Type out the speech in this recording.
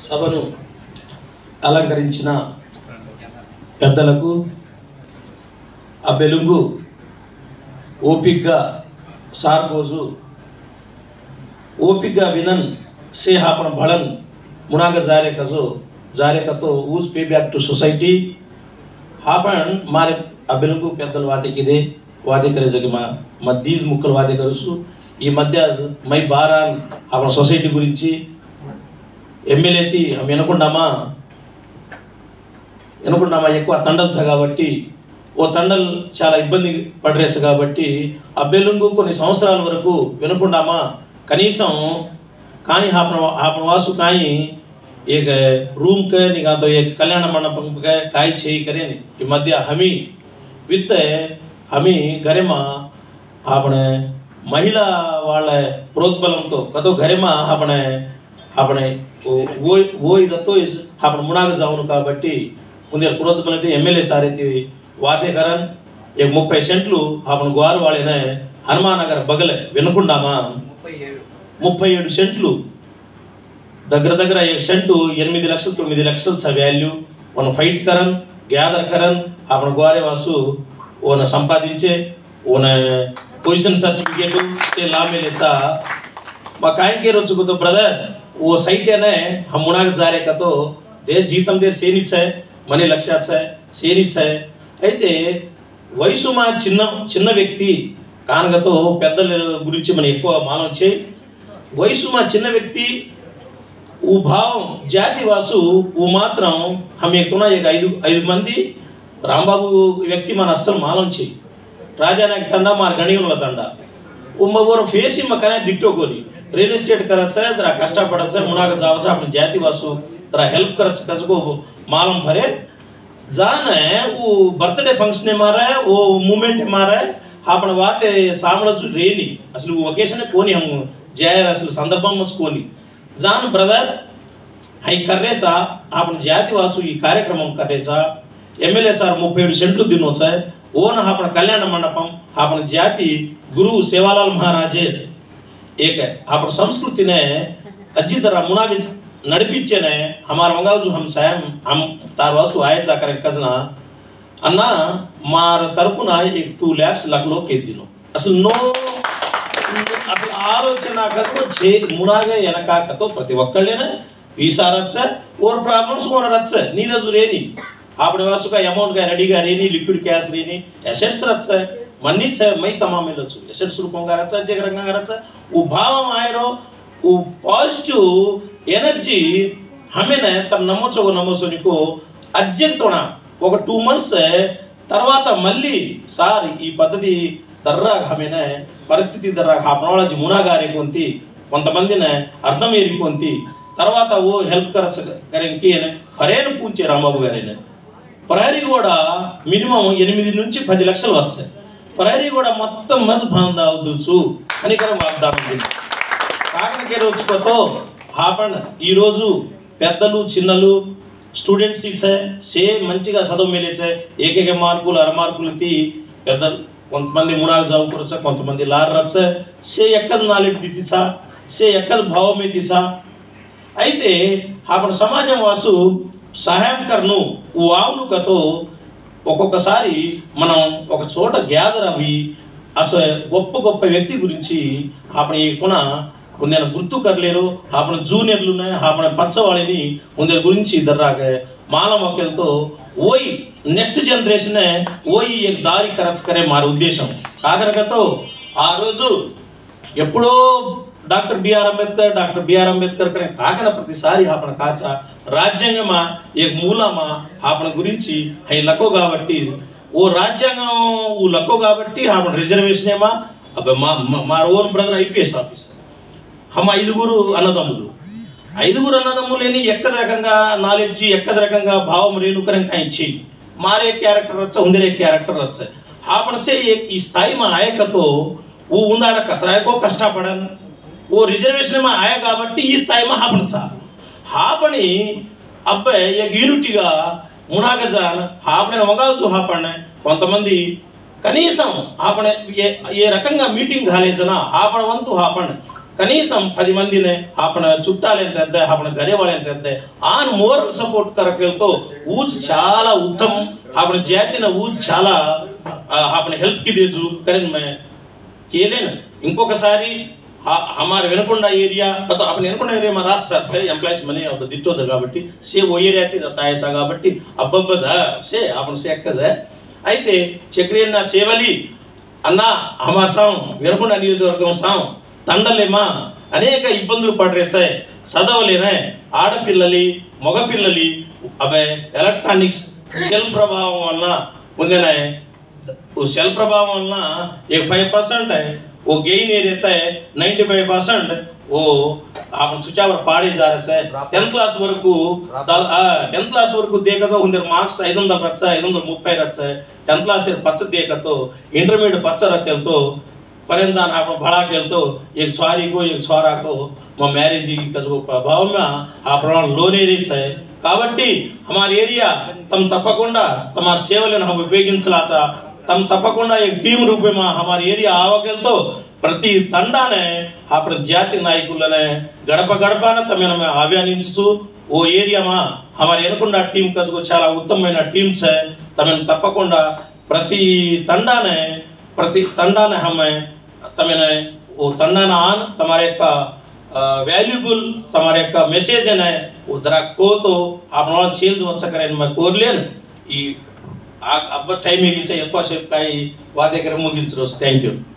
సభను అలంకరించిన పెద్దలకు ఆ బెలుగు ఓపిక్గా సార్కోజు ఓపిక్గా వినన్ से आपण भळन मुनाग जारे कसो जारे कतो ऊस पे बॅक टू सोसायटी हा पण मारे అభ్యలకు పెద్దలు వాతికిదే వాదే करे जगे మా మద్దీజ్ ముక్కలు వాదే కరుసు ఈ మధ్య మై బారాన్ మన సొసైటీ గురించి ఎమ్మెల్యేతి వినకుండామా వినకుండామా ఎక్కువ తండల్స కాబట్టి ఓ తండల్ చాలా ఇబ్బంది పడరేసు కాబట్టి అబ్బెలుంగు కొన్ని సంవత్సరాల వరకు వినకుండామా కనీసం కానీ హాపన హాపన వాసు కానీ एक रूम के निगाह तो एक कल्याण मंडपम के काय छे करे ने ఈ మధ్య హమి విత్ హమి గరిమ આપણે મહિલા వాళ్ళ પ્રોત્બલમతో કતો ઘરેમાં આપણે આપણે ఓ ఓ રતો આપણે મુનાગ જાવను కాబట్టి ముందే ప్రోత్బలతే ఎమ్మెల్యే సారైతే వాతే కరన్ एक ముప్పై సెంట్లు આપણે గ్వారు వాళ్ళనే హనుమాన్ నగర్ బగలే వినకుండామా ముప్పై ఏడు సెంట్లు దగ్గర దగ్గర एक సెంటు ఎనిమిది లక్షలు తొమ్మిది లక్షలు స వాల్యూ మన ఫైట్ కరన్ గ్యాదర్ కరన్ आपण గ్వారే వాసు ఓన సంపాదించే ఓన పొజిషన్ सर्टिफिकेट से ला मिलेचा मग काय के रोज को तो ब्रदर वो साइट आहे ना हम मुणाग जा रे का तो ते జీతం దేర్ సేనిచ్ आहे మనీ లక్ష్యాచ్ आहे సేనిచ్ आहे అయితే వయసు మా చిన్న చిన్న వ్యక్తి కానగతో పెద్దల గురించి మనం ఎక్కువ మానం చేయి వయసు మా చిన్న వ్యక్తి ఊ భావం జాతి వాసు ఊ మాత్రం హమ్ ఎక్కువ ఒక ఐదు ఐదు మంది రాంబాబు వ్యక్తి మన అస్సలు మాలం చేయి राजानाक ತಂಡ ಮಾರ್ ಗಣಿಗಳ ತಂಡ ಒಬ್ಬೊಬ್ಬರು ಫೇಸ್ ಮಕ್ಕನೇ ದಿಟ್ಟೋಗೋರಿ ರಿಯಲ್ ಎಸ್ಟೇಟ್ करायचं आहे जरा कष्टा पडायचं आहे मुनाग जावचं आपण जाती वासू जरा हेल्प करायचं कसं को मालूम भरे जान है वो बर्थडे फंक्शन मारा है वो मूवमेंट मारा है आपण वाते సామరజు రేని అసలు ఒకేషన్ కోని हम जायर అసలు సందర్భం కోని जान ब्रदर హై కర్రేచా आपण జాతి వాసు ఈ కార్యక్రమం కర్రేచా ఎమ్మెల్యే సార్ ముప్పై ఏడు సెంట్లు దినోత్సా ఓన్ आपण కళ్యాణ మండపం आपण జాతి గురువు సేవాలాల్ మహారాజే एक है आपण संस्कृतीने अज्जी तरह मुनागे నడిపించేనే हमार मंगावजू हम సాయం हम తారవాసు ఆయేచా కరెక్ట్ కజనా అన్న మా తరపున టూ ల్యాక్స్ లగ్లో కేద్దిను అసలు నో అసలు ఆలోచన కతో చే మునాగే వెనకాకతో ప్రతి ఒక్కళ్ళేనే వీసా రచ్చ ఓర్ ప్రాబ్లమ్స్ ఓన రచ్చ నీరజు రేని આપણે વાસુ કાંઈ અમાઉન્ટ કાંઈ રેડી કાંઈ રેની લિક્વિડ કેશ રેની એસેટ્સ રચ છે મની છે મೈ કમા મેલો છું એસેટ્સ રૂપంగా రచ్చ જે రంగంగా రచ్చ उ भाव आयरो उ पॉजिटिव एनर्जी हमेने तब నమ్మొచ్చు నమ్మొచ్చు నీకు అర్జెంటున ఒక టూ మంత్స్ తర్వాత మళ్ళీ సార్ ఈ పద్ధతి దర్రా హమేనే పరిస్థితి దర్రా హాపనవాళ్ళ మునాగారేకొంతి కొంతమందిని అర్థం ఏరికొంతి తర్వాత ఓ హెల్ప్ కరచ కరెంకి ఫరేను పూంచే రాంబాబు గారేనే ప్రహరీ కూడా మినిమం ఎనిమిది నుంచి పది లక్షలు వచ్చాయి ప్రహరీ కూడా మొత్తం మజ్ బాందా అవుదుచు అని కూడా వాగ్దానం ఉంది కాకనకే రోజుకోతో హాపన్ ఈరోజు పెద్దలు చిన్నలు స్టూడెంట్స్ ఇచ్చే సే మంచిగా చదువు మేలేచే ఏకేక మార్కులు అర మార్కులు తీ పెద్ద కొంతమంది మునాలు చదువుకోవచ్చా కొంతమంది లార్ రచ్చ సే ఎక్కజ్ నాలెడ్జ్ దితిసా సే ఎక్కజ్ భావం దిసా అయితే అప్పుడు సమాజం వాసు సహాయం కర్ను వావును కతో ఒక్కొక్కసారి మనం ఒక చోట గ్యాదర్ అవి అసలు గొప్ప గొప్ప వ్యక్తి గురించి అప్పుడు ఈ కొన కొందరు గుర్తు కర్లేరు అప్పుడు జూనియర్లు ఉన్నాయి అప్పుడు పచ్చవాళ్ళని కొందరి గురించి ఇద్దరాక మాల మొక్కలతో ఓయి నెక్స్ట్ జనరేషన్ ఓయి एक దారి ఖర్చు కరే మార ఉద్దేశం కాకరకతో ఆ రోజు ఎప్పుడో doctor BR Ambedkar doctor BR Ambedkar కరే కాకన ప్రతిసారి ఆపణ కాచ రాజ్యాంగమా ఏ మూలమా ఆపణ గురించి హై లక్కో కాబట్టి ఓ రాజ్యాంగం ఓ లక్కో కాబట్టి ఆపణ రిజర్వేషన్ ఏమా అబ్బే మా మా- మా ఓన్ బ్రదర్ ఐపీఎస్ ఆఫీసర్ హమ ఐదుగురు అన్నదమ్ములు ఐదుగురు అన్నదమ్ములేని ఎక్కద రకంగా నాలెడ్జ్ ఎక్కద రకంగా భావం రేణుకరంగా ఇచ్చి మారే క్యారెక్టర్ రచ్చ ఉందిరే క్యారెక్టర్ రచ్చ आपण से एक इस स्थाई में आए का तो वो उन्हाळा कतराय को कष्टपडन वो रिजर्वेशन में आया కాబట్టి ఈ స్థాయి में आपण चा हापणी అబ్బాయి एक యూనిటీగా మునాగజాన్ హాపణ వంగాల్చు హాపణ కొంతమంది కనీసం ఆపణ ఏ ఏ రకంగా మీటింగ్ కాలేజన ఆపణ వంతు ఆపణ कनीसम पది మందిने आपण చుట్టాలు ఎంత आपण घरे वाले ఎంత ఆన్ మోరల్ సపోర్ట్ కరకెళ్తో ऊज చాలా ఉత్తम आपण జాతిన ऊज చాలా ఆ, आपण हेल्प की देजू करेन मैं केले ना ఇంకొకసారి ఆ- हमारे వెనుకొండ ఏరియా ಅಥವಾ आपण వెనుకొండ ఏరియా మా రాసి సార్ ఎంప్లాయీస్ మనీ अब दिट्टोದು కాబట్టి సే ఓ ఏరియా తాయసా కాబట్టి అబ్బబ్బద సే आपण సే ఎక్కద అయితే చక్రియన్న సేవలి అన్న हमार సాం వెనుకొండ నియోజకవర్గం సాం తండలేమా అనేక ఇబ్బందులు పడరేసాయి చదవలేనే ఆడపిల్లలి మగపిల్లలి అబే ఎలక్ట్రానిక్స్ సెల్ ప్రభావం వలన ముందేనే वो सेल प्रभाव वलना एक फाइव परसेंट है वो गेन ये रहता है नाइन्टी फाइव परसेंट वो आपण सुचावर పాడే జారసే టెన్త్ క్లాస్ వరకు టెన్త్ క్లాస్ వరకు దేకతో ఉందర మార్క్స్ ఐదు వందల రచ్చ ఐదు వందల ముప్పై రచ్చ టెన్త్ క్లాस పచ్చ దేకతో ఇంటర్మీడియట్ పచ్చ రక్కెలతో परेंजान आपण भड़ा खेलतो एक छुआरी को एक छोरा को మా మ్యారేజ్ కజో ప్రభావమే ఆ ప్రమాణం లోనేరీసాయి కాబట్టి हमारे ఏరియా తమ తప్పకుండా తమ సేవలను हम ఉపయోగించలాచ తమ తప్పకుండా एक టీం రూపేమా हमारे ఏరియా ఆవకెళ్తో ప్రతి తండానే అప్పుడు జాతి నాయకులనే గడప గడపన తమను ఆహ్వానించు ఓ ఏరియామా हमारे ఎనుకొండ టీం కజో చాలా ఉత్తమమైన టీమ్స్ है తమను తప్పకుండా ప్రతి తండానే प्रति तंडा ने हमें तमें वो तंडा ना आन तुम्हारे का वैल्यूबल तुम्हारे का मेसेज है वो जरा को तो आप नॉल चेंज వచ్చ करें मैं కోర్లేను ఈ అబ్బ టైం ఇగిసే ఎక్కువ సేపు కాయి వాదే కర ముగించరు థ్యాంక్ యూ